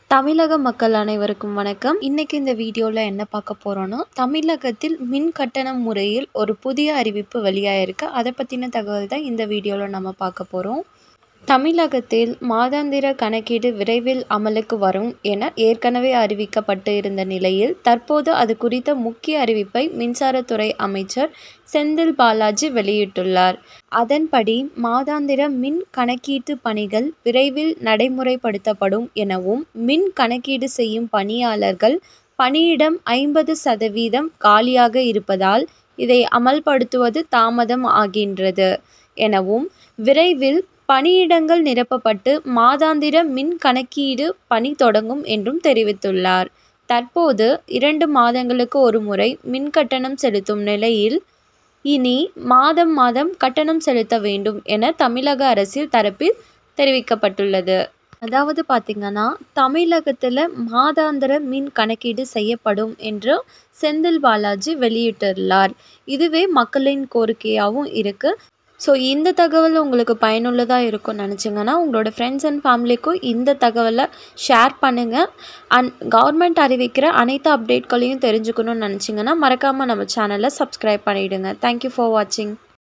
தமிழக மக்கள் அனைவருக்கும் வணக்கம் இன்னைக்கு இந்த வீடியோவில் என்ன பார்க்க போகிறோன்னா தமிழகத்தில் மின் கட்டண முறையில் ஒரு புதிய அறிவிப்பு வெளியாயிருக்கு அதை பற்றின தகவல் தான் இந்த வீடியோவில் நம்ம பார்க்க போகிறோம் தமிழகத்தில் மாதாந்திர கணக்கீடு விரைவில் அமலுக்கு வரும் என ஏற்கனவே அறிவிக்கப்பட்டு இருந்த நிலையில் தற்போது அது குறித்த முக்கிய அறிவிப்பை மின்சாரத்துறை அமைச்சர் செந்தில் பாலாஜி வெளியிட்டுள்ளார் அதன்படி மாதாந்திர மின் கணக்கீட்டு பணிகள் விரைவில் நடைமுறைப்படுத்தப்படும் எனவும் மின் கணக்கீடு செய்யும் பணியாளர்கள் பணியிடம் ஐம்பது சதவீதம் காலியாக இருப்பதால் இதை அமல்படுத்துவது தாமதம் ஆகின்றது எனவும் விரைவில் பணியிடங்கள் நிரப்பப்பட்டு மாதாந்திர மின் கணக்கீடு பணி தொடங்கும் என்றும் தெரிவித்துள்ளார் தற்போது இரண்டு மாதங்களுக்கு ஒரு முறை மின் கட்டணம் செலுத்தும் நிலையில் இனி மாதம் மாதம் கட்டணம் செலுத்த வேண்டும் என தமிழக அரசில் தரப்பில் தெரிவிக்கப்பட்டுள்ளது அதாவது பார்த்திங்கன்னா தமிழகத்தில் மாதாந்திர மின் கணக்கீடு செய்யப்படும் என்று செந்தில் பாலாஜி வெளியிட்டுள்ளார் இதுவே மக்களின் கோரிக்கையாகவும் இருக்குது ஸோ இந்த தகவல் உங்களுக்கு பயனுள்ளதாக இருக்கும்னு நினச்சிங்கன்னா உங்களோட ஃப்ரெண்ட்ஸ் அண்ட் ஃபேமிலிக்கும் இந்த தகவலை ஷேர் பண்ணுங்கள் அண்ட் கவர்மெண்ட் அறிவிக்கிற அனைத்து அப்டேட்களையும் தெரிஞ்சுக்கணும்னு நினச்சிங்கன்னா மறக்காமல் நம்ம சேனலை சப்ஸ்கிரைப் பண்ணிவிடுங்க தேங்க்யூ ஃபார் வாட்சிங்